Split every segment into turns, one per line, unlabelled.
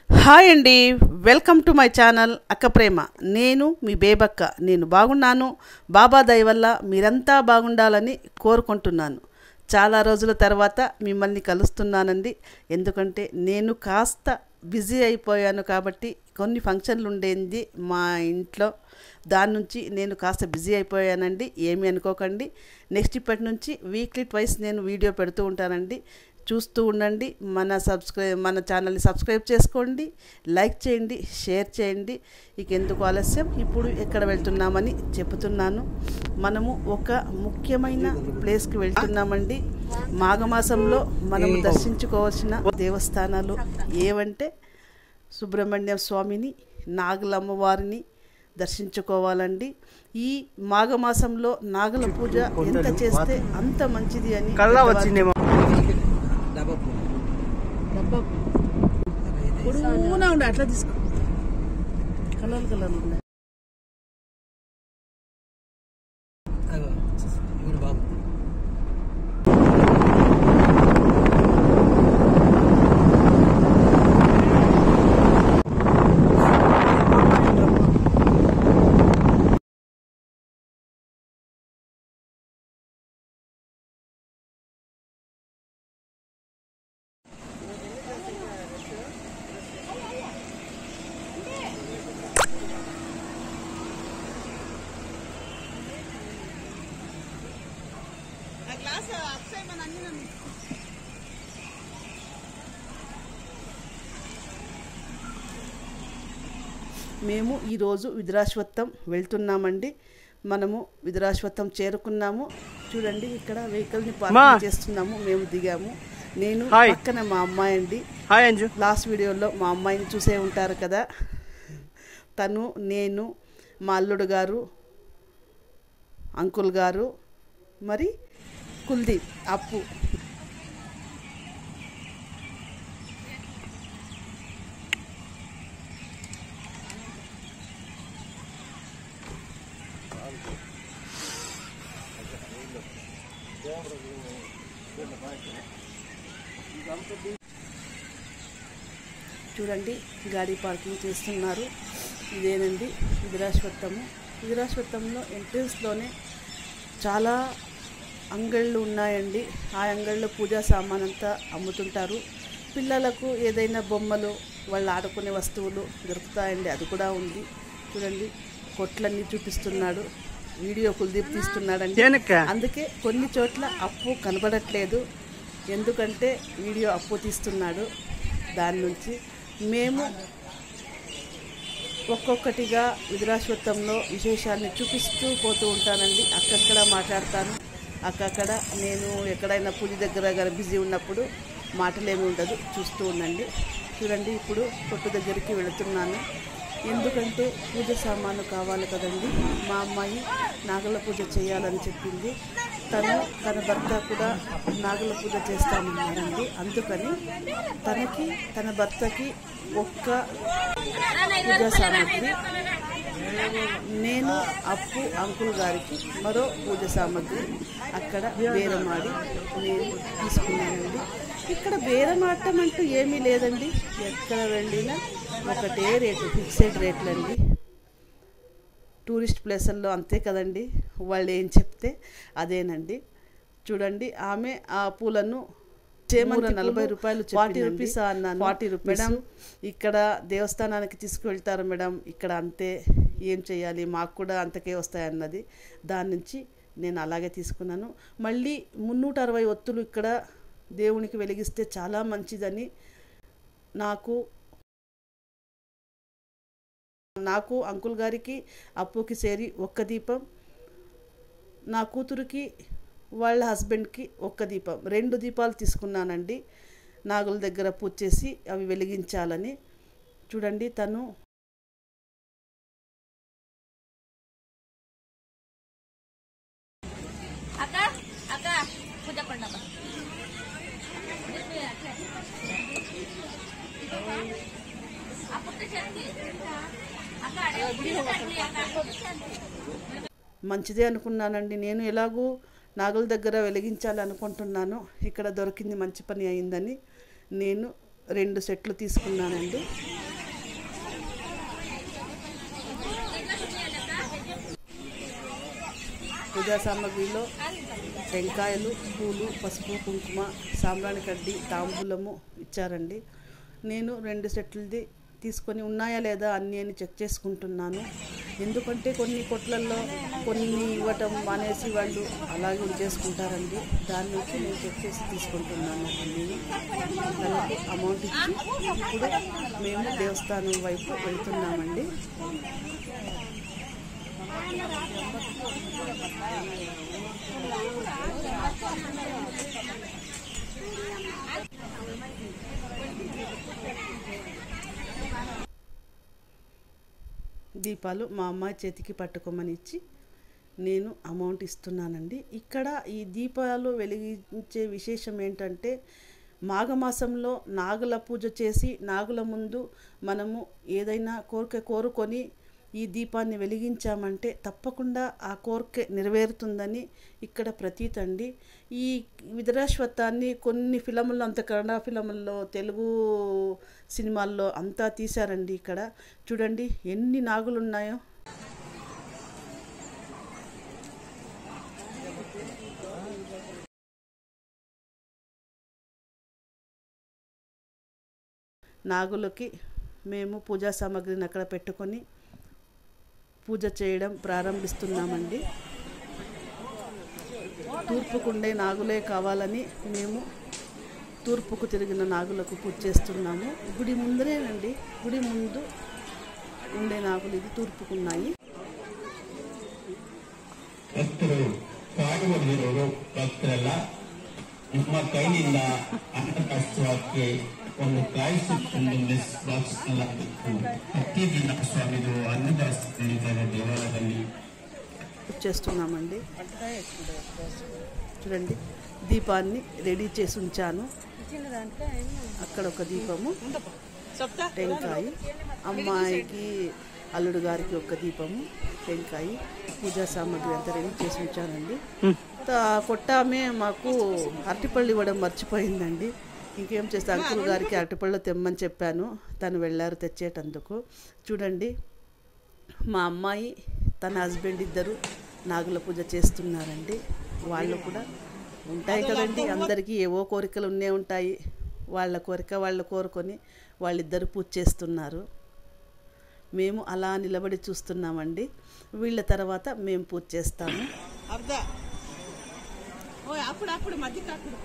Hi అండి welcome to my channel అక్క ప్రేమ నేను మీ బేబక్క నేను బాగున్నాను బాబా దయ వల్ల మీరంతా బాగుండాలని కోరుకుంటున్నాను చాలా రోజుల తర్వాత మిమ్మల్ని కలుస్తున్నానండి ఎందుకంటే నేను కాస్త బిజీ అయిపోయాను కాబట్టి కొన్ని ఫంక్షన్లు ఉండేది మా ఇంట్లో దాని నుంచి నేను కాస్త బిజీ అయిపోయానండి ఏమీ అనుకోకండి నెక్స్ట్ ఇప్పటి నుంచి వీక్లీ ట్వైస్ నేను వీడియో పెడుతూ ఉంటానండి చూస్తూ ఉండండి మన సబ్స్క్రైబ్ మన ఛానల్ని సబ్స్క్రైబ్ చేసుకోండి లైక్ చేయండి షేర్ చేయండి ఇక ఎందుకు ఆలస్యం ఇప్పుడు ఎక్కడ వెళ్తున్నామని చెబుతున్నాను మనము ఒక ముఖ్యమైన ప్లేస్కి వెళ్తున్నామండి మాఘమాసంలో మనము దర్శించుకోవాల్సిన దేవస్థానాలు ఏవంటే సుబ్రహ్మణ్య స్వామిని నాగులమ్మ వారిని దర్శించుకోవాలండి ఈ మాఘమాసంలో నాగుల పూజ ఎంత చేస్తే అంత మంచిది అని
కల్లా
పెద్దవారు
వచ్చిందేమో
పొడుగునా ఉండే అట్లా తీసుకో కలర్ కలర్ ఉండే
ఇప్పుడు బాబు
మేము ఈరోజు విధురాశ్వత్థం వెళ్తున్నామండి మనము విధురాశ్వత్థం చేరుకున్నాము చూడండి ఇక్కడ వెహికల్ని
మా.
పార్కింగ్ చేస్తున్నాము మేము దిగాము నేను
హాయ్.
పక్కన మా అమ్మాయి అండి
హాయ్ అంజు
లాస్ట్ వీడియోలో మా అమ్మాయిని చూసే ఉంటారు కదా తను నేను మా అల్లుడు గారు అంకుల్ గారు మరి కుల్దీప్ అప్పు చూడండి గాడి పార్కింగ్ చేస్తున్నారు ఇదేనండి విధురాశ్వత్థము విధురాశ్వత్థంలో ఎంట్రన్స్లోనే చాలా అంగళ్ళు ఉన్నాయండి ఆ అంగళ్ళలో పూజా సామాన్ అంతా అమ్ముతుంటారు పిల్లలకు ఏదైనా బొమ్మలు వాళ్ళు ఆడుకునే వస్తువులు దొరుకుతాయండి అది కూడా ఉంది చూడండి కొట్లన్నీ చూపిస్తున్నాడు వీడియో కుల్దీప్ తీస్తున్నాడండి
దేనిక్క?
అందుకే కొన్ని చోట్ల అప్పు కనబడట్లేదు ఎందుకంటే వీడియో అప్పు తీస్తున్నాడు దాని నుంచి మేము ఒక్కొక్కటిగా విధురాశ్వత్థంలో విశేషాన్ని చూపిస్తూ పోతూ ఉంటానండి అక్కడక్కడ మాట్లాడతాను అక్కడక్కడ నేను ఎక్కడైనా పూజ దగ్గర కానీ బిజీ ఉన్నప్పుడు మాటలేమి ఉండదు చూస్తూ ఉండండి చూడండి ఇప్పుడు కొట్టు దగ్గరికి వెళుతున్నాను ఎందుకంటే పూజ సామాను కావాలి కదండి మా అమ్మాయి నాగల పూజ చేయాలని చెప్పింది తను తన భర్త కూడా నాగల పూజ చేస్తామన్నారండి అందుకని తనకి తన భర్తకి ఒక్క పూజా సామాగ్రి నేను అప్పు అంకుల్ గారికి మరో పూజ సామాగ్రి అక్కడ బేరమాడి నేను తీసుకున్నానండి ఇక్కడ బేరమాటం అంటూ ఏమీ లేదండి ఎక్కడ వెళ్ళినా ఒకటే రేటు ఫిక్సెడ్ రేట్లండి టూరిస్ట్ ప్లేసుల్లో అంతే కదండి వాళ్ళు ఏం చెప్తే అదేనండి చూడండి ఆమె ఆ పూలను చేమూర నలభై రూపాయలు ఫార్టీ రూపీస్ అన్నాను ఫార్టీ రూపీస్ మేడం ఇక్కడ దేవస్థానానికి తీసుకువెళ్తారు మేడం ఇక్కడ అంతే ఏం చేయాలి మాకు కూడా అంతకే వస్తాయన్నది దాని నుంచి నేను అలాగే తీసుకున్నాను మళ్ళీ మున్నూట అరవై ఒత్తులు ఇక్కడ దేవునికి వెలిగిస్తే చాలా మంచిదని నాకు నాకు అంకుల్ గారికి అప్పుకి చేరి ఒక్క దీపం నా కూతురికి వాళ్ళ హస్బెండ్కి ఒక్క దీపం రెండు దీపాలు తీసుకున్నానండి నాగుల దగ్గర పూజ చేసి అవి వెలిగించాలని చూడండి తను
అక్క అక్క పూజ పండగ అప్పుడు చెప్తి అక్క
మంచిదే అనుకున్నానండి నేను ఎలాగూ నాగుల దగ్గర వెలిగించాలనుకుంటున్నాను ఇక్కడ దొరికింది మంచి పని అయిందని నేను రెండు సెట్లు తీసుకున్నానండి పూజా సామాగ్రిలో టెంకాయలు పూలు పసుపు కుంకుమ సాంబ్రాణి కడ్డి తాంబూలము ఇచ్చారండి నేను రెండు సెట్లది తీసుకొని ఉన్నాయా లేదా అన్నీ అని చెక్ చేసుకుంటున్నాను ఎందుకంటే కొన్ని కొట్లల్లో కొన్ని ఇవ్వటం మానేసి వాళ్ళు అలాగే ఉంచేసుకుంటారండి దాని నుంచి నేను చెక్ చేసి తీసుకుంటున్నాను అన్నీ తనకు అమౌంట్ ఇచ్చి ఇప్పుడు మేము దేవస్థానం వైపు వెళ్తున్నామండి దీపాలు మా అమ్మాయి చేతికి పట్టుకోమని ఇచ్చి నేను అమౌంట్ ఇస్తున్నానండి ఇక్కడ ఈ దీపాలు వెలిగించే విశేషం ఏంటంటే మాఘమాసంలో నాగుల పూజ చేసి నాగుల ముందు మనము ఏదైనా కోరిక కోరుకొని ఈ దీపాన్ని వెలిగించామంటే తప్పకుండా ఆ కోరిక నెరవేరుతుందని ఇక్కడ ప్రతీతి అండి ఈ విధరాశ్వత్థాన్ని కొన్ని ఫిలముల్లో అంత కన్నడ ఫిలముల్లో తెలుగు సినిమాల్లో అంతా తీశారండి ఇక్కడ చూడండి ఎన్ని నాగులు ఉన్నాయో నాగులకి మేము పూజా సామాగ్రిని అక్కడ పెట్టుకొని పూజ చేయడం ప్రారంభిస్తున్నామండి తూర్పుకుండే నాగులే కావాలని మేము తూర్పుకు తిరిగిన నాగులకు పూజ చేస్తున్నాము గుడి ముందరేనండి గుడి ముందు ఉండే నాగులు ఇది తూర్పుకున్నాయి
ಭಕ್ತರು ಕಾಡುವಲ್ಲಿರೋರು ಭಕ್ತರೆಲ್ಲ ನಿಮ್ಮ ಕೈನಿಂದ ಅನ್ನ ಕಷ್ಟಕ್ಕೆ ಒಂದು ಕಾಯಿ ಸುತ್ತೊಂದು ಮೆಸ್ ಬಾಕ್ಸ್ ಅಲ್ಲಬೇಕು ಪ್ರತಿದಿನ ಸ್ವಾಮಿಗಳು ಅನ್ನದಾಸ್ತಿದ್ದಾರೆ ದೇವಾಲಯದಲ್ಲಿ
పూజ చేస్తున్నామండి చూడండి దీపాన్ని రెడీ చేసి ఉంచాను అక్కడ ఒక దీపము టెంకాయ అమ్మాయికి అల్లుడు గారికి ఒక దీపము టెంకాయ పూజా సామాగ్రి అంతా రెడీ చేసి ఉంచానండి త- కొట్టామే మాకు అరటిపళ్ళు ఇవ్వడం మర్చిపోయిందండి ఇంకేం చేస్తే అంకుల్ గారికి అరటిపళ్ళు తెమ్మని చెప్పాను తను వెళ్ళారు తెచ్చేటందుకు చూడండి మా అమ్మాయి తన హస్బెండ్ ఇద్దరు నాగుల పూజ చేస్తున్నారండి వాళ్ళు కూడా ఉంటాయి కదండి అందరికీ ఏవో కోరికలు ఉన్నే ఉంటాయి వాళ్ళ కోరిక వాళ్ళు కోరుకొని వాళ్ళిద్దరు పూజ చేస్తున్నారు మేము అలా నిలబడి చూస్తున్నామండి వీళ్ళ తర్వాత మేము పూజ చేస్తాము
అర్ధ ఓ అప్పుడు అప్పుడు మధ్య కాకుడు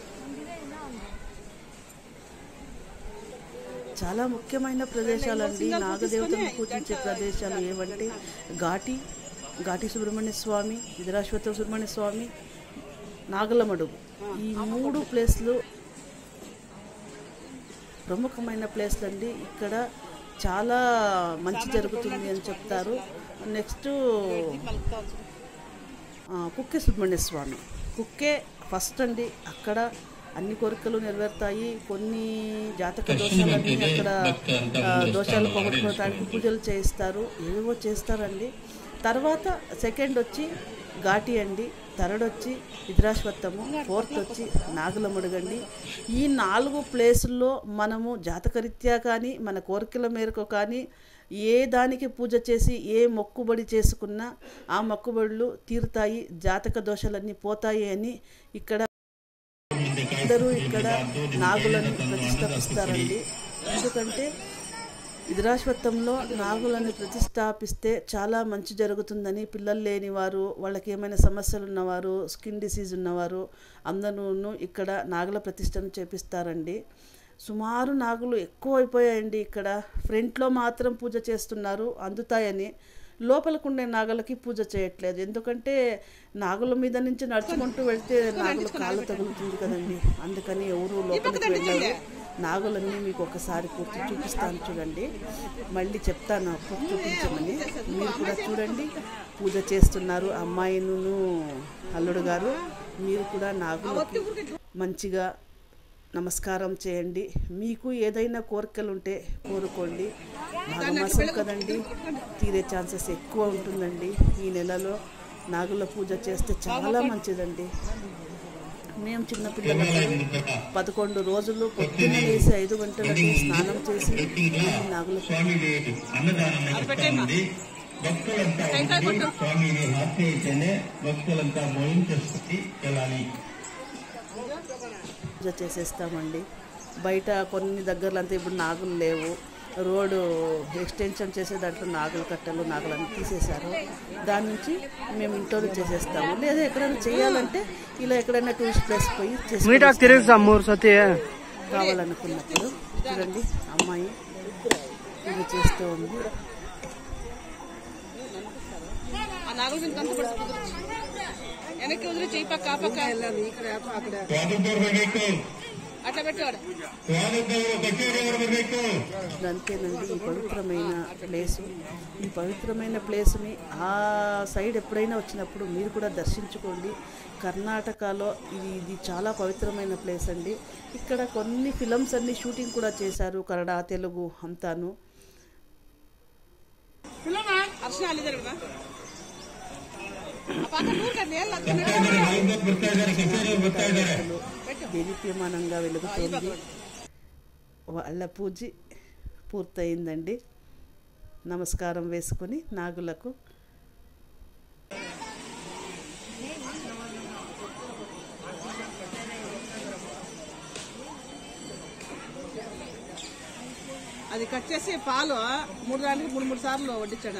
చాలా ముఖ్యమైన ప్రదేశాలండి నాగదేవతను పూజించే ప్రదేశాలు ఏవంటే ఘాటి ఘాటి సుబ్రహ్మణ్య స్వామి విధరాశ్వత సుబ్రహ్మణ్య స్వామి నాగలమడుగు ఈ మూడు ప్లేస్లు ప్రముఖమైన ప్లేస్లు అండి ఇక్కడ చాలా మంచి జరుగుతుంది అని చెప్తారు నెక్స్ట్ ఆ, కుక్కే సుబ్రహ్మణ్య స్వామి కుక్కే ఫస్ట్ అండి అక్కడ అన్ని కోరికలు నెరవేరుతాయి కొన్ని జాతక దోషాలన్నీ అక్కడ ఆ, దోషాలు పోగొట్టుకోవడానికి పూజలు చేయిస్తారు ఏవేవో చేస్తారండి తర్వాత సెకండ్ వచ్చి ఘాటి అండి థర్డ్ వచ్చి విద్రాశ్వత్థము ఫోర్త్ వచ్చి నాగులముడుగండి ఈ నాలుగు ప్లేసుల్లో మనము జాతకరీత్యా కానీ మన కోరికల మేరకు కానీ ఏ దానికి పూజ చేసి ఏ మొక్కుబడి చేసుకున్నా ఆ మొక్కుబడులు తీరుతాయి జాతక దోషాలన్నీ పోతాయి అని ఇక్కడ అందరూ ఇక్కడ నాగులను ప్రతిష్టాపిస్తారండి ఎందుకంటే విధరాశ్వత్థంలో నాగులను ప్రతిష్టాపిస్తే చాలా మంచి జరుగుతుందని పిల్లలు లేని వారు వాళ్ళకి ఏమైనా సమస్యలు ఉన్నవారు స్కిన్ డిసీజ్ ఉన్నవారు అందరూ ఇక్కడ నాగుల ప్రతిష్టను చేపిస్తారండి సుమారు నాగులు ఎక్కువ అయిపోయాయండి ఇక్కడ ఫ్రంట్లో మాత్రం పూజ చేస్తున్నారు అందుతాయని లోపలికుండే నాగలకి పూజ చేయట్లేదు ఎందుకంటే నాగుల మీద నుంచి నడుచుకుంటూ వెళ్తే నాగులు కాళ్ళు తగులుతుంది కదండి అందుకని ఎవరు లోపలికి వెళ్ళరు నాగులన్నీ మీకు ఒకసారి పూర్తి చూపిస్తాను చూడండి మళ్ళీ చెప్తాను అప్పుడు చూపించమని మీరు కూడా చూడండి పూజ చేస్తున్నారు అమ్మాయిను అల్లుడు గారు మీరు కూడా నాగులకి మంచిగా నమస్కారం చేయండి మీకు ఏదైనా కోరికలు ఉంటే కోరుకోండి మాఘమాసం కదండి తీరే ఛాన్సెస్ ఎక్కువ ఉంటుందండి ఈ నెలలో నాగుల పూజ చేస్తే చాలా మంచిదండి మేము చిన్నపిల్లలు
దేవాలయం ముందట
పదకొండు రోజులు పొద్దున్న లేసి ఐదు గంటలకి స్నానం చేసి
వ్యక్తిగా
నాగులకు
స్వామి అన్నదానం నడుస్తుంది భక్తులంతా ఉండి స్వామిని హాస్య అయితేనే భక్తులంతా మోయం చేసుకుని వెళ్ళాలి
పూజ చేసేస్తామండి బయట కొన్ని దగ్గరలో అంతా ఇప్పుడు నాగులు లేవు రోడ్డు ఎక్స్టెన్షన్ చేసే దాంట్లో నాగుల కట్టలు నాగులన్నీ తీసేశారు దాని నుంచి మేము ఇంట్లో చేసేస్తాము లేదా ఎక్కడైనా చేయాలంటే ఇలా ఎక్కడైనా టూరిస్ట్ ప్లేస్ పోయి
మీటాకు
చేసి
తిరుగుతాం మూడు సతి
కావాలనుకున్నప్పుడు చూడండి అమ్మాయి ఇది చేస్తూ ఉంది
ఆ నాగుల మీద కంత పడుతుంది వెనక్కి వదిలి చెయ్యి పక్క ఆ పక్క
ಸ್ವಾತಂತ್ರ್ಯ ಬರಬೇಕು
అట్లా పెట్టేవాడు
ಸ್ವಾತಂತ್ರ್ಯ ಕಚೇರಿಯವರು ಬರಬೇಕು
అంతేనండి ఈ పవిత్రమైన ప్లేసు ఈ పవిత్రమైన ప్లేస్ని ఆ సైడ్ ఎప్పుడైనా వచ్చినప్పుడు మీరు కూడా దర్శించుకోండి కర్ణాటకలో ఇది ఇది చాలా పవిత్రమైన ప్లేస్ అండి ఇక్కడ కొన్ని ఫిలమ్స్ అన్ని షూటింగ్ కూడా చేశారు కన్నడ తెలుగు అంతాను
అర్చన అల్లిదారు కదా ఆ పక్క నూరు కదా నీళ్ళు
ಬರ್ತಾ ಇದ್ದಾರೆ ನಾಲ್ಕು ಬರ್ತಾ ಇದ್ದಾರೆ ಕಚೇರಿಯವರು ಬರ್ತಾ ಇದ್ದಾರೆ
దేదీప్యమానంగా వెలుగుతోంది వాళ్ళ పూజ పూర్తయిందండి నమస్కారం వేసుకుని నాగులకు
అది కట్ చేసి పాలు మూడు దానికి మూడు మూడు సార్లు వడ్డించాడు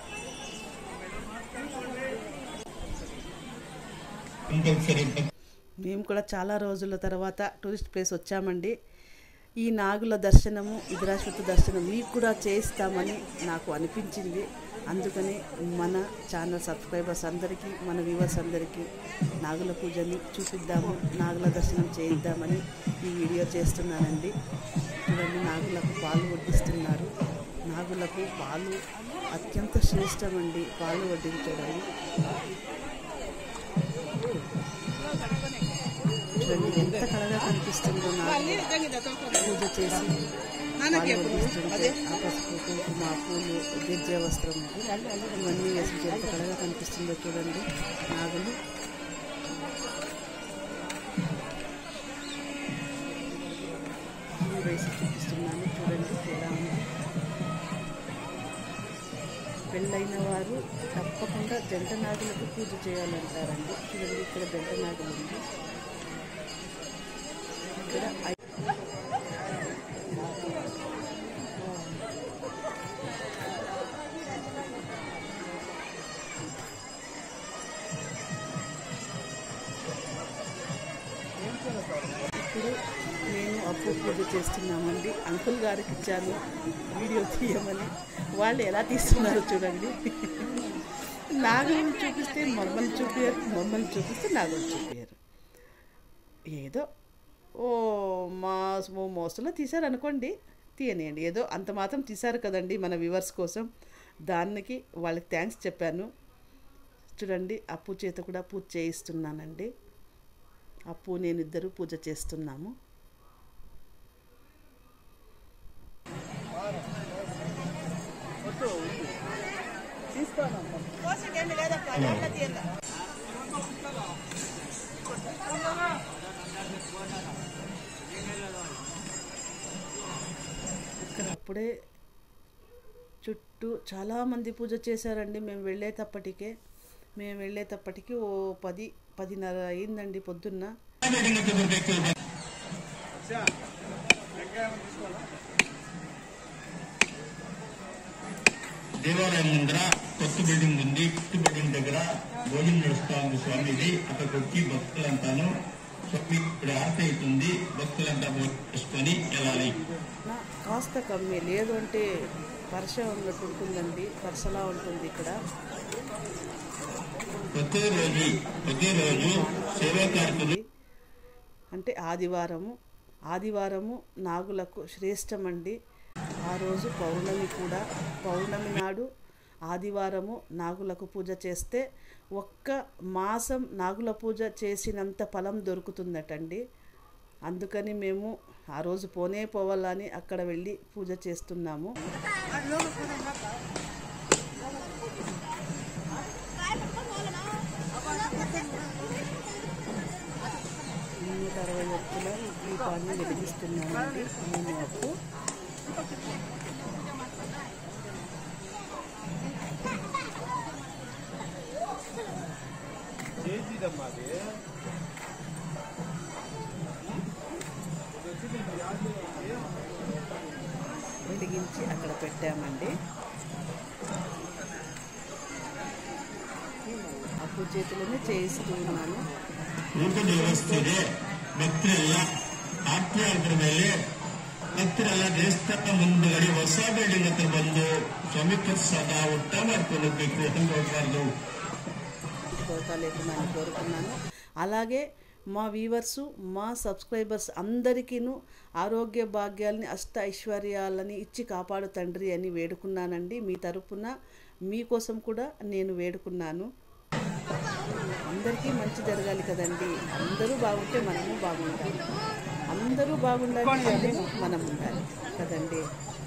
కంపల్సరీ
మేము కూడా చాలా రోజుల తర్వాత టూరిస్ట్ ప్లేస్ వచ్చామండి ఈ నాగుల దర్శనము ఇదిరాశ్వత దర్శనం మీకు కూడా చేయిస్తామని నాకు అనిపించింది అందుకని మన ఛానల్ సబ్స్క్రైబర్స్ అందరికీ మన వ్యూవర్స్ అందరికీ నాగుల పూజని చూపిద్దాము నాగుల దర్శనం చేయిద్దామని ఈ వీడియో చేస్తున్నానండి చూడండి నాగులకు పాలు వడ్డిస్తున్నారు నాగులకు పాలు అత్యంత శ్రేష్టమండి పాలు వడ్డించడం చూడండి ఎంత కళగా కనిపిస్తుందో నాకు
అల్లి నిజంగా ఇది అతను
పూజ చేసి
నాన్నకి
పాలు
ఎప్పుడు?
వడ్డిస్తుంటే
అదే.
ఆ పసుపు కుంకుమ పూలు గిరిజ వస్త్రం ఇవన్నీ వేసి ఎంత కళగా కనిపిస్తుందో చూడండి నాగులు పూలు వేసి చూపిస్తున్నాను చూడండి ఎలా ఉంది పెళ్ళైన వారు తప్పకుండా జంట నాగులకు పూజ చేయాలంటారండి చూడండి ఇక్కడ జంట నాగులు ఉంది ఇక్కడ ఐ- ఇప్పుడు నేను అప్పు పూజ చేస్తున్నామండి అంకుల్ గారికి ఇచ్చాను వీడియో తీయమని వాళ్ళు ఎలా తీస్తున్నారో చూడండి నాగలు చూపిస్తే మమ్మల్ని చూపించారు మమ్మల్ని చూపిస్తే నాగలు చూపించారు ఏదో ఓ మా ఓ మోసలో తీశారు అనుకోండి తీయనియండి ఏదో అంత మాత్రం తీశారు కదండి మన వ్యూవర్స్ కోసం దానికి వాళ్ళకి థ్యాంక్స్ చెప్పాను చూడండి అప్పు చేత కూడా పూజ చేయిస్తున్నానండి అప్పు నేను ఇద్దరు పూజ చేస్తున్నాము ఇక్కడ అప్పుడే చుట్టూ చాలామంది పూజ చేశారండి మేము వెళ్ళేటప్పటికే మేము వెళ్ళేటప్పటికి ఓ పది పదిన్నర అయిందండి పొద్దున్న
దేవాలయం ముందర కొత్త బిల్డింగ్ ఉంది కొత్త బిల్డింగ్ దగ్గర భోజనం నడుస్తా ఉంది స్వామిది అక్కడికి వచ్చి భక్తులంతాను స్వామి ఇప్పుడు ఆరతి అవుతుంది భక్తులంతా భోజనం చేసుకొని వెళ్ళాలి
నా కాస్త కమ్మి లేదు అంటే వర్ష ఉన్నట్టు ఉంటుందండి వర్షలా ఉంటుంది ఇక్కడ
ప్రతిరోజు ప్రతిరోజు సేవా కార్యక్రమం
అంటే ఆదివారము ఆదివారము నాగులకు శ్రేష్టమండి ఆ రోజు పౌర్ణమి కూడా పౌర్ణమి నాడు ఆదివారము నాగులకు పూజ చేస్తే ఒక్క మాసం నాగుల పూజ చేసినంత ఫలం దొరుకుతుందటండి అందుకని మేము ఆ రోజు పోనే పోవాలని అక్కడ వెళ్ళి పూజ చేస్తున్నాము నూట అరవై ఒత్తుల దీపాన్ని వెలిగిస్తున్నానండి నేను అప్పు వెలిగించి అక్కడ పెట్టామండి అప్పు చేతులనే చేయిస్తూ ఉన్నాను
ಊಟ ವ್ಯವಸ್ಥೆ ಇದೆ ಭಕ್ತರೆಲ್ಲ ಆತ್ಮೀಯರ ಮೇಲೆ ಭಕ್ತರೆಲ್ಲ ದೇವಸ್ಥಾನ ಮುಂದುಗಡೆ ಹೊಸ ಬಿಲ್ಡಿಂಗ್ ಹತ್ರ ಬಂದು ಸ್ವಾಮಿ ಪ್ರಸಾದ ಊಟ ಮಾಡ್ಕೊಂಡು ಹೋಗ್ಬೇಕು ಅಂತ ಹೋಗ್ಬಾರ್ದು
కొరత లేకుండా అని కోరుకున్నాను అలాగే మా వ్యూవర్సు మా సబ్స్క్రైబర్స్ అందరికీను ఆరోగ్య భాగ్యాలని అష్ట ఐశ్వర్యాలని ఇచ్చి కాపాడు తండ్రి అని వేడుకున్నానండి మీ తరపున మీకోసం కూడా నేను వేడుకున్నాను అందరికీ మంచి జరగాలి కదండి అందరూ బాగుంటే మనము బాగుంటాం అందరూ బాగుండాలి అంటే మనం ఉండాలి కదండి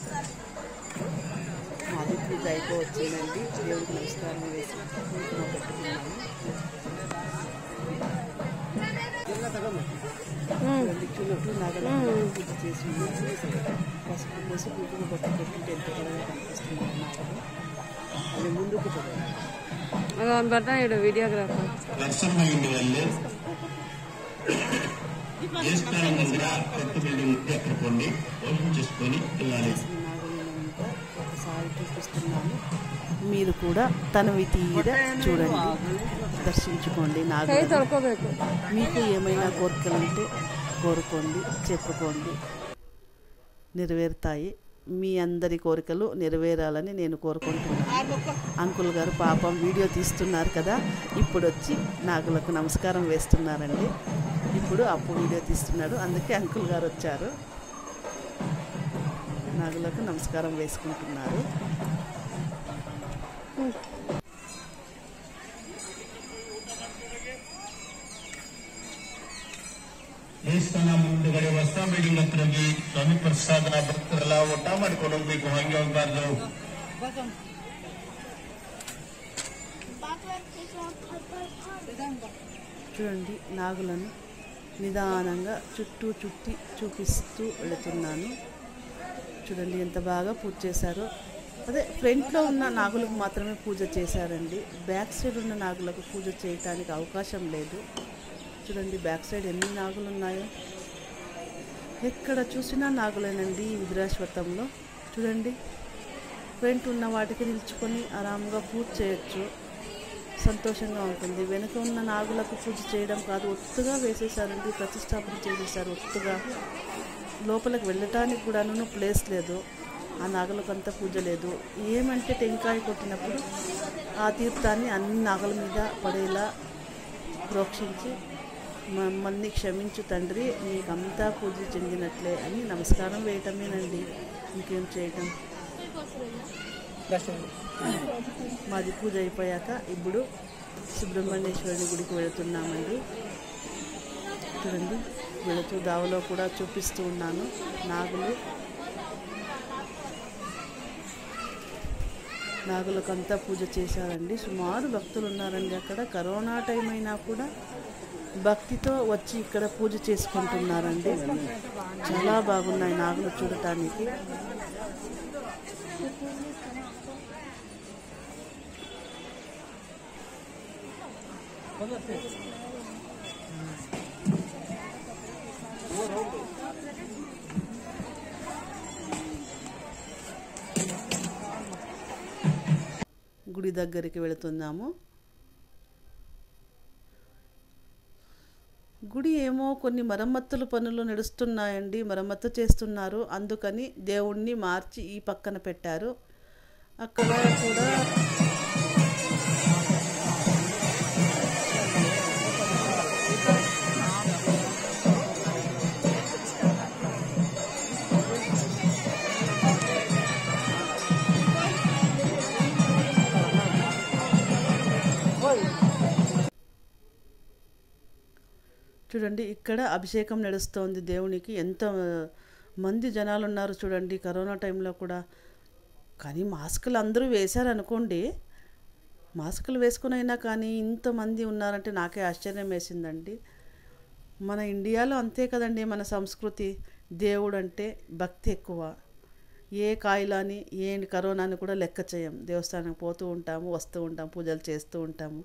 మాది పూజ అయిపోవచ్చిందండి దేవుడికి నమస్కారం వేసి కుంకుమ పెట్టుకున్నాను చూడండి చుట్టూ నగల పూజ చేసి పసుపు పోసి కుంకుమ పట్టు పెట్టుకుంటే ఎంత త్వరగా కనిపిస్తుంది నాగలు అది ముందుకు చూడండి
అలా పెడతా ఇక్కడ వీడియోగ్రాఫర్
దర్శనం అయింది వాళ్ళు దేవస్థానం దగ్గర కొత్త బిల్డింగ్ ఉంది అక్కడ కొన్ని భోజనం చేసుకొని వెళ్ళాలి
నాగలినంతా ఒకసారి చూపిస్తున్నాను మీరు కూడా తనవి తీర చూడండి దర్శించుకోండి
కై
నాగ
తొడుకోಬೇಕು
మీకు ఏమైనా కోరికలు ఉంటే కోరుకోండి చెప్పుకోండి నెరవేరుతాయి మీ అందరి కోరికలు నెరవేరాలని నేను కోరుకుంటున్నాను అంకుల్ గారు పాపం వీడియో తీస్తున్నారు కదా ఇప్పుడు వచ్చి నాగులకు నమస్కారం వేస్తున్నారండి ఇప్పుడు అప్పు వీడియో తీస్తున్నాడు అందుకే అంకుల్ గారు వచ్చారు నాగులకు నమస్కారం వేసుకుంటున్నారు
ದೇವಸ್ಥಾನ ಮುಂದುಗಡೆ ಹೊಸ ಬಿಲ್ಡಿಂಗ್ ಹತ್ರ ಹೋಗಿ ಸ್ವಾಮಿ ಪ್ರಸಾದ ಭಕ್ತರೆಲ್ಲ ಊಟ ಮಾಡ್ಕೊಂಡು ಹೋಗ್ಬೇಕು ಹಂಗೆ ಹೋಗ್ಬಾರ್ದು
చూడండి నాగులను నిదానంగా చుట్టూ చుట్టి చూపిస్తూ వెళుతున్నాను చూడండి ఎంత బాగా పూజ చేశారో అదే ఫ్రంట్లో ఉన్న నాగులకు మాత్రమే పూజ చేశారండి బ్యాక్ సైడ్ ఉన్న నాగులకు పూజ చేయటానికి అవకాశం లేదు చూడండి బ్యాక్ సైడ్ ఎన్ని నాగులు ఉన్నాయో ఎక్కడ చూసినా నాగులేనండి ఈ విద్రాశ్వతంలో చూడండి ఫ్రంట్ ఉన్న వాటికి నిల్చుకొని ఆరాంగా పూజ చేయొచ్చు సంతోషంగా ఉంటుంది వెనుక ఉన్న నాగులకు పూజ చేయడం కాదు ఒత్తుగా వేసేసారండి ప్రతిష్టాపన చేసేసారు ఒత్తుగా లోపలికి వెళ్ళటానికి కూడాను ప్లేస్ లేదు ఆ నాగులకు అంతా పూజ లేదు ఏమంటే టెంకాయ కొట్టినప్పుడు ఆ తీర్థాన్ని అన్ని నాగల మీద పడేలా ప్రోక్షించి మమ్మల్ని క్షమించు తండ్రి నీకంతా పూజ చెందినట్లే అని నమస్కారం వేయటమేనండి ఇంకేం చేయటం మాది పూజ అయిపోయాక ఇప్పుడు సుబ్రహ్మణ్యేశ్వరుని గుడికి వెళుతున్నామండి చూడండి వెళుతూ దావలో కూడా చూపిస్తూ ఉన్నాను నాగులు నాగులకంతా పూజ చేశారండి సుమారు భక్తులు ఉన్నారండి అక్కడ కరోనా టైం అయినా కూడా భక్తితో వచ్చి ఇక్కడ పూజ చేసుకుంటున్నారండి చాలా బాగున్నాయి నాగులు చూడటానికి గుడి దగ్గరికి వెళుతున్నాము గుడి ఏమో కొన్ని మరమ్మతుల పనులు నడుస్తున్నాయండి మరమ్మతు చేస్తున్నారు అందుకని దేవుణ్ణి మార్చి ఈ పక్కన పెట్టారు అక్కడ కూడా చూడండి ఇక్కడ అభిషేకం నడుస్తోంది దేవునికి ఎంత మంది జనాలు ఉన్నారు చూడండి కరోనా టైంలో కూడా కానీ మాస్కులు అందరూ వేశారనుకోండి మాస్కులు వేసుకునైనా కానీ ఇంతమంది ఉన్నారంటే నాకే ఆశ్చర్యం వేసిందండి మన ఇండియాలో అంతే కదండి మన సంస్కృతి దేవుడు అంటే భక్తి ఎక్కువ ఏ కాయిలాని ఏ కరోనాని కూడా లెక్క చేయం దేవస్థానానికి పోతూ ఉంటాము వస్తూ ఉంటాము పూజలు చేస్తూ ఉంటాము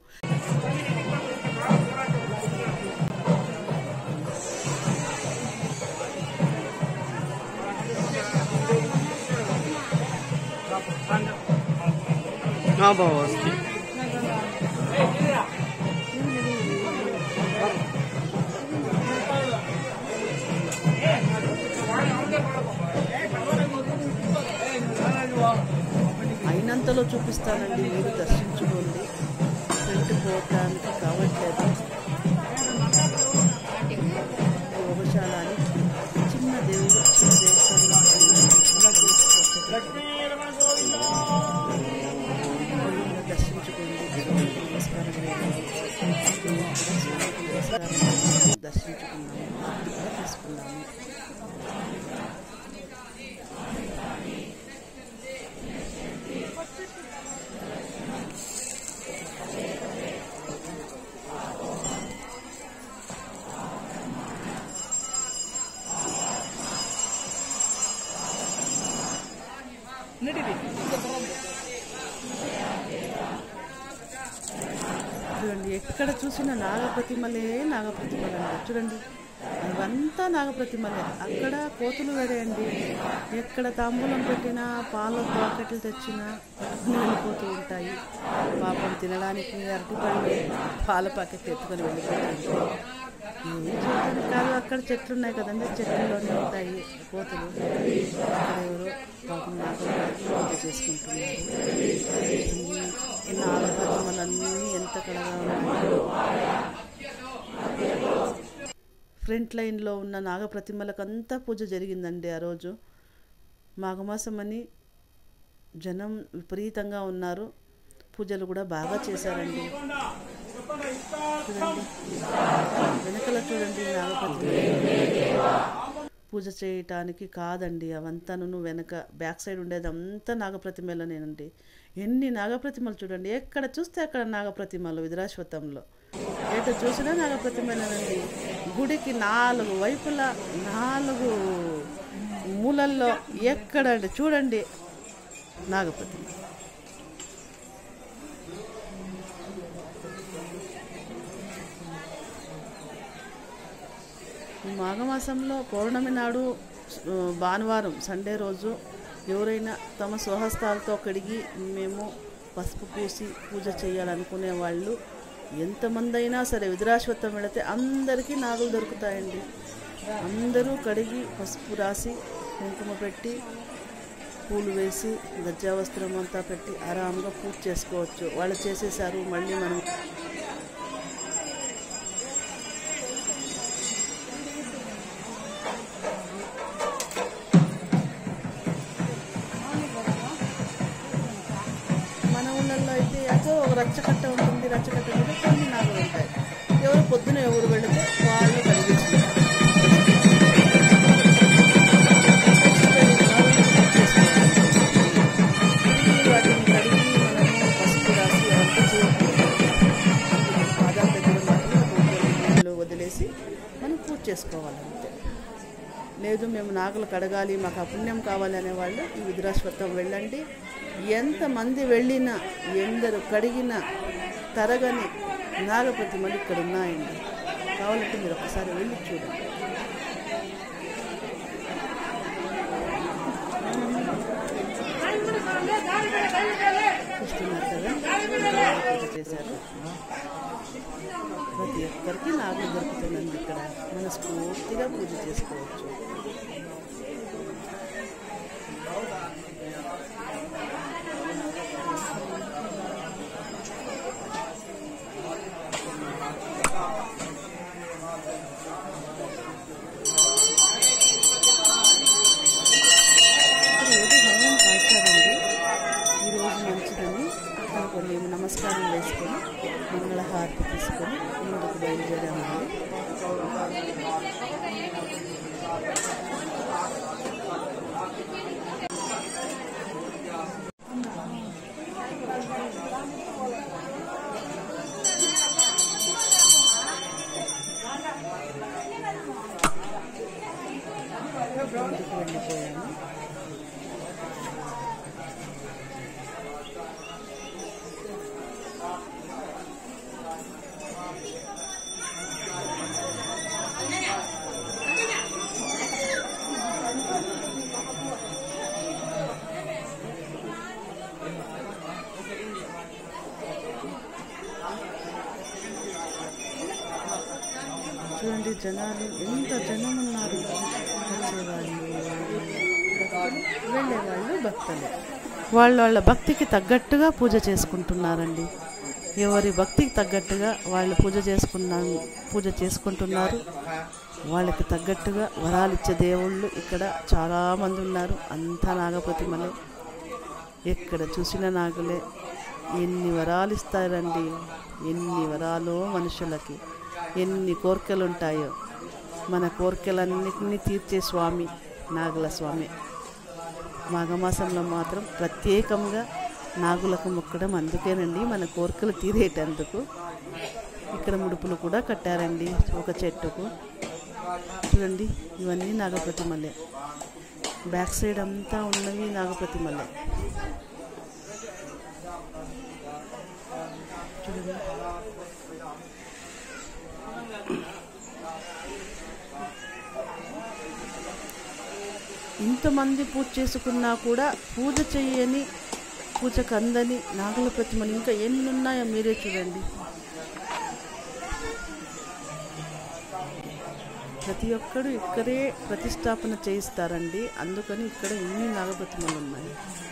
हाँ बाबा उसकी
అయినంతలో చూపిస్తానండి మీరు దర్శించుకోండి ఫ్రంట్ పోవటానికి కావట్లేదు యోగశాల అని చిన్న దేవుడు చిన్న దేవస్థానం ఇలా చేసుకోవచ్చు దర్శించుకోండి స్వామికి నమస్కారం చేయండి. స్వామికి నమస్కారం చేయండి. దర్శించుకున్నాము హారతి కూడా తీసుకున్నాము చూడండి ఎక్కడ చూసిన నాగప్రతిమలే నాగప్రతిమలు అండి చూడండి ఇవంతా నాగప్రతిమలే అక్కడ కోతులు వేరే అండి ఎక్కడ తాంబూలం పెట్టినా పాల పాకెట్లు తెచ్చినా పట్టుకుని వెళ్ళిపోతూ ఉంటాయి పాపం తినడానికి అరటిపళ్ళు పాల ప్యాకెట్ ఎత్తుకొని వెళ్ళిపోతూ ఉంటాయి ఏం చేయడానికి కాదు అక్కడ చెట్లు ఉన్నాయి కదండి చెట్లలోనే ఉంటాయి కోతులు అక్కడ ఎవరో పాపం నాగప్రతిమలు పూజ చేసుకుంటున్నారు నాగప్రతిమలన్నీ ఎంత కళగా ఉన్నాయి ఫ్రంట్ లైన్లో ఉన్న నాగప్రతిమలకు అంతా పూజ జరిగిందండి ఆ రోజు మాఘమాసం అని జనం విపరీతంగా ఉన్నారు పూజలు కూడా బాగా చేశారండి చూడండి వెనకల చూడండి నాగప్రతిమ పూజ చేయటానికి కాదండి అవంతాను వెనక బ్యాక్ సైడ్ ఉండేది అంతా నాగప్రతిమలనేనండి ఎన్ని నాగప్రతిమలు చూడండి ఎక్కడ చూస్తే అక్కడ నాగప్రతిమలు విధురాశ్వతంలో ఎటు చూసినా నాగప్రతిమలేనండి గుడికి నాలుగు వైపులా నాలుగు మూలల్లో ఎక్కడండి చూడండి నాగప్రతిమ ఈ మాఘమాసంలో పౌర్ణమి నాడు ఆ, భానువారం సండే రోజు ఎవరైనా తమ స్వహస్తాలతో కడిగి మేము పసుపు పూసి పూజ చేయాలనుకునే వాళ్ళు ఎంతమంది అయినా సరే విధురాశ్వత్వం వెళితే అందరికీ నాగులు దొరుకుతాయండి అందరూ కడిగి పసుపు రాసి కుంకుమ పెట్టి పూలు వేసి గజ్జా వస్త్రం అంతా పెట్టి ఆరాంగా పూజ చేసుకోవచ్చు వాళ్ళు చేసేసారు మళ్ళీ మనం మన ఊళ్ళల్లో అయితే ఏదో ఒక రచ్చకట్ట ఉంటుంది రచ్చకట్ట మీద కొన్ని నాగులు ఉంటాయి ఎవరు పొద్దున ఎవరు వెళితే వాళ్ళు కడిగేసుకుంటారు తిరిగి వాటిని కడిగి మనము పసుపు రాసి అవంతా చేయకూడదు. పాదాల దగ్గర మాత్రం భోజనం నీళ్ళు వదిలేసి మనం పూజ చేసుకోవాలి అంతే లేదు మేము నాగులు కడగాలి మాకు ఆ పుణ్యం కావాలి అనేవాళ్ళు ఈ విధురాశ్వత్వం వెళ్ళండి ఎంతమంది వెళ్ళినా ఎందరు కడిగినా తరగని నాగప్రతిమలు ఇక్కడ ఉన్నాయండి కావాలంటే మీరు ఒకసారి వెళ్ళి చూడండి చూస్తున్నారు కదా పూజ చేశారు ప్రతి ఒక్కరికి నాగులు దొరుకుతుందండి ఇక్కడ మనస్ఫూర్తిగా పూజ చేసుకోవచ్చు ఇక్కడ ఏదో హోమం కాల్చారండి ఈరోజు మంచిదని అక్కడ మేము నమస్కారం వేసుకొని మంగళహారతి తీసుకొని ముందుకు బయలుదేరామండి చూడండి జనాలు ఎంత జనం ఉన్నారు వచ్చేవాళ్ళు భక్తులు వెళ్ళేవాళ్ళు భక్తులు వాళ్ళ వాళ్ళ భక్తికి తగ్గట్టుగా పూజ చేసుకుంటున్నారండి ఎవరి భక్తికి తగ్గట్టుగా వాళ్ళు పూజ చేసుకున్నా పూజ చేసుకుంటున్నారు వాళ్ళకి తగ్గట్టుగా వరాలు ఇచ్చే దేవుళ్ళు ఇక్కడ చాలామంది ఉన్నారు అంతా నాగప్రతిమలే ఎక్కడ చూసిన నాగులే ఎన్ని వరాలు ఇస్తారండి ఎన్ని వరాలు మనుషులకి ఎన్ని కోరికలు ఉంటాయో మన కోరికలన్నిటినీ తీర్చే స్వామి నాగుల స్వామి మాఘమాసంలో మాత్రం ప్రత్యేకంగా నాగులకు మొక్కడం అందుకేనండి మన కోరికలు తీరేటందుకు ఇక్కడ ముడుపులు కూడా కట్టారండి ఒక చెట్టుకు చూడండి ఇవన్నీ నాగప్రతిమలే బ్యాక్ సైడ్ అంతా ఉన్నవి నాగప్రతిమలే చూడండి ఇంతమంది పూజ చేసుకున్నా కూడా పూజ చెయ్యని పూజకు అందని నాగుల ప్రతిమలు ఇంకా ఎన్ని ఉన్నాయో మీరే చూడండి ప్రతి ఒక్కరు ఇక్కడే ప్రతిష్టాపన చేయిస్తారండి అందుకని ఇక్కడ ఎన్ని నాగప్రతిమలు ఉన్నాయి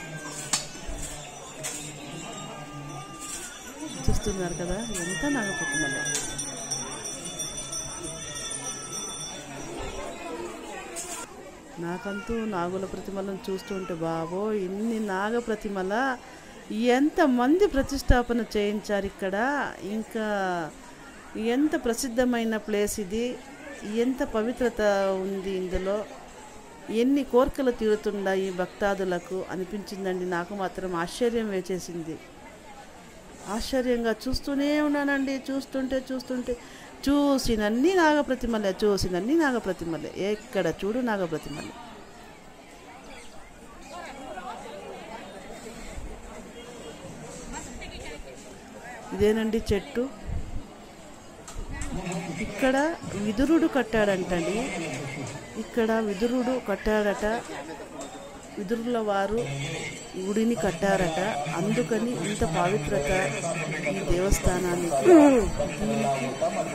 చూస్తున్నారు కదా ఎంత నాగప్రతిమలు నాకంతూ నాగుల ప్రతిమలను చూస్తుంటే బాబో ఇన్ని నాగ ప్రతిమల ఎంతమంది ప్రతిష్టాపన చేయించారు ఇక్కడ ఇంకా ఎంత ప్రసిద్ధమైన ప్లేస్ ఇది ఎంత పవిత్రత ఉంది ఇందులో ఎన్ని కోరికలు తీరుతున్నాయి భక్తాదులకు అనిపించిందండి నాకు మాత్రం ఆశ్చర్యం వేచేసింది ఆశ్చర్యంగా చూస్తూనే ఉన్నానండి చూస్తుంటే చూస్తుంటే చూసినన్ని నాగప్రతిమలే చూసినన్ని నాగప్రతిమలే ఎక్కడ చూడు నాగప్రతిమలే ఇదేనండి చెట్టు ఇక్కడ విదురుడు కట్టాడంటండి ఇక్కడ విదురుడు కట్టాడట విదురుల వారు గుడిని కట్టారట అందుకని ఇంత పవిత్రత ఈ దేవస్థానానికి దీనికి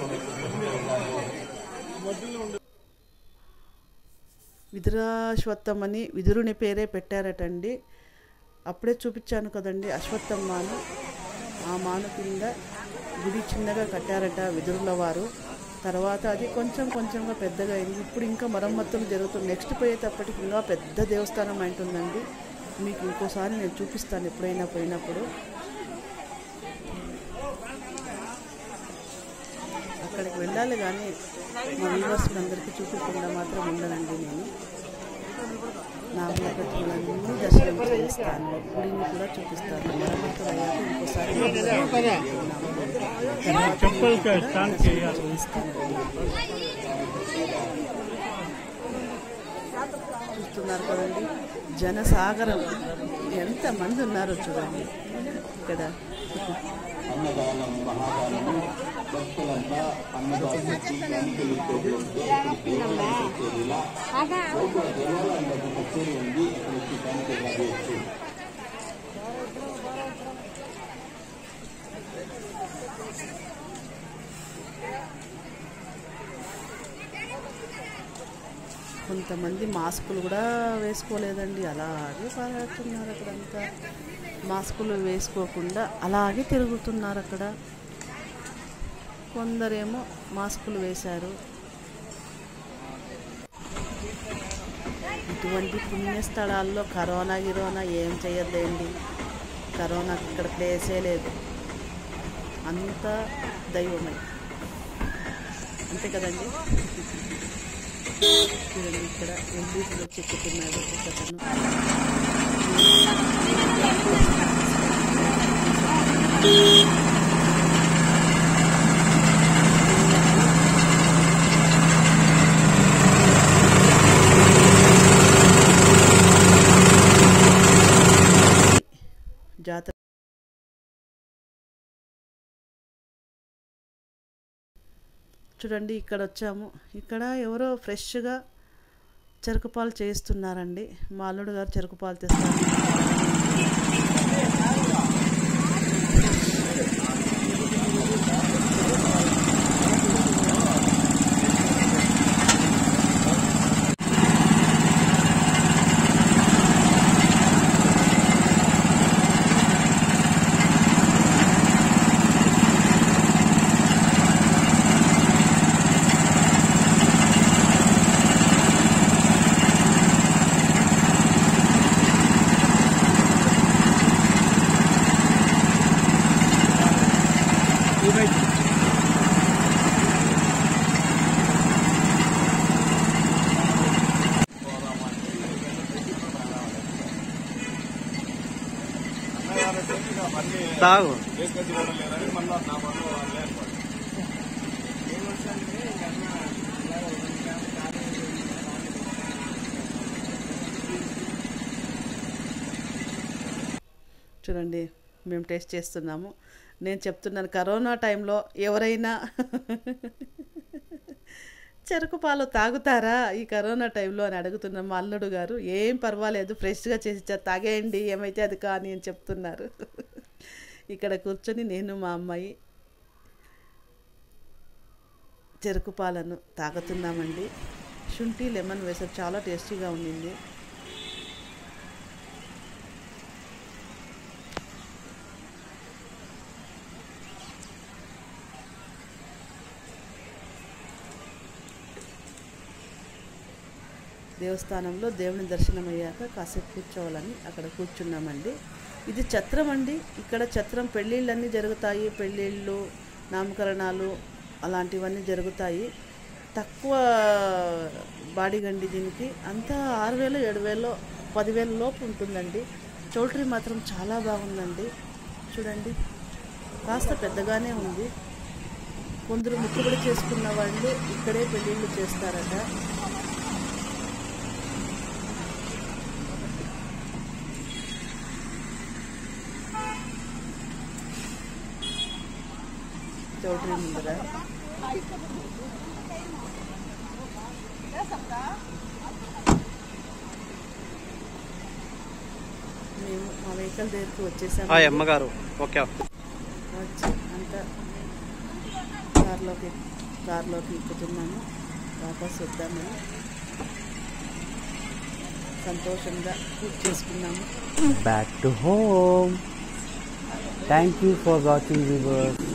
విదురాశ్వత్థమని విదురుని పేరే పెట్టారటండి అప్పుడే చూపించాను కదండి అశ్వత్థమ్మను ఆ మాను కింద గుడి చిన్నగా కట్టారట విదురుల వారు తర్వాత అది కొంచెం కొంచెంగా పెద్దగా అయింది ఇప్పుడు ఇంకా మరమ్మతులు జరుగుతుంది నెక్స్ట్ పోయేటప్పటికి ఇంకా పెద్ద దేవస్థానం అంటుందండి మీకు ఇంకోసారి నేను చూపిస్తాను ఎప్పుడైనా పోయినప్పుడు అక్కడికి వెళ్ళాలి కానీ మా వ్యూవర్స్ అందరికీ చూపించకుండా మాత్రం ఉండనండి నేను నాగుల ప్రతిమలన్నీ దర్శనం చేస్తాను గుడిని కూడా చూపిస్తాను మరమ్మతులు అయ్యాక ఇంకోసారి
चप्पल का स्टैंड चाहिए
చూస్తున్నారు కదండి జనసాగరం ఎంతమంది ఉన్నారో చూడండి ఇక్కడ
అన్నదానం మహాదానం భక్తులంతా అన్నదానం కచ్చేరిలా లోపల దేవాలయంలో ఒక కచేరీ ఉంది అక్కడ వచ్చి దానికి లభించు
కొంతమంది మాస్కులు కూడా వేసుకోలేదండి అలాగే పారాడుతున్నారు అక్కడంతా మాస్కులు వేసుకోకుండా అలాగే తిరుగుతున్నారు అక్కడ కొందరేమో మాస్కులు వేశారు ఇటువంటి పుణ్యస్థలాల్లో కరోనా గిరోనా ఏం చేయొద్దండి కరోనాకి ఇక్కడ ప్లేసే లేదు అంతా దైవమే అంతే కదండి చూడండి ఇక్కడ ఎంబీసీలో చెక్కుతున్నాడు ఒకతను జాతర చూడండి ఇక్కడ వచ్చాము ఇక్కడ ఎవరో ఫ్రెష్గా చెరుకు పాలు చేయిస్తున్నారండి మా అల్లుడు గారు చెరుకు పాలు తెస్తారు
తాగు
చూడండి మేము టేస్ట్ చేస్తున్నాము నేను చెప్తున్నాను కరోనా టైంలో ఎవరైనా చెరుకు పాలు తాగుతారా ఈ కరోనా టైంలో అని అడుగుతున్న మా అల్లుడు గారు ఏం పర్వాలేదు ఫ్రెష్గా చేసి ఇచ్చా తాగేయండి ఏమైతే అది కానీ అని చెప్తున్నారు ఇక్కడ కూర్చొని నేను మా అమ్మాయి చెరుకు పాలను తాగుతున్నామండి శుంఠి లెమన్ వేసారు చాలా టేస్టీగా ఉండింది దేవస్థానంలో దేవుని దర్శనం అయ్యాక కాసేపు కూర్చోవాలని అక్కడ కూర్చున్నామండి ఇది ఛత్రం అండి ఇక్కడ ఛత్రం పెళ్ళిళ్ళన్నీ జరుగుతాయి పెళ్ళిళ్ళు నామకరణాలు అలాంటివన్నీ జరుగుతాయి తక్కువ బాడీగండి దీనికి అంతా ఆరు వేలు ఏడు వేలు పదివేల లోపు ఉంటుందండి చౌల్ట్రీ మాత్రం చాలా బాగుందండి చూడండి కాస్త పెద్దగానే ఉంది కొందరు ముక్కుబడి చేసుకున్న వాళ్ళు ఇక్కడే పెళ్ళిళ్ళు చేస్తారట చౌటరీ ముందర మేము మా వెహికల్ దగ్గరికి వచ్చేసాము
హాయ్ అమ్మగారు ఓకే
వచ్చి అంతా కార్లోకి కార్లోకి ఎక్కుతున్నాము వాపస్ వద్దామని సంతోషంగా పూజ చేసుకున్నాము
back to home. Thank you for watching viewers.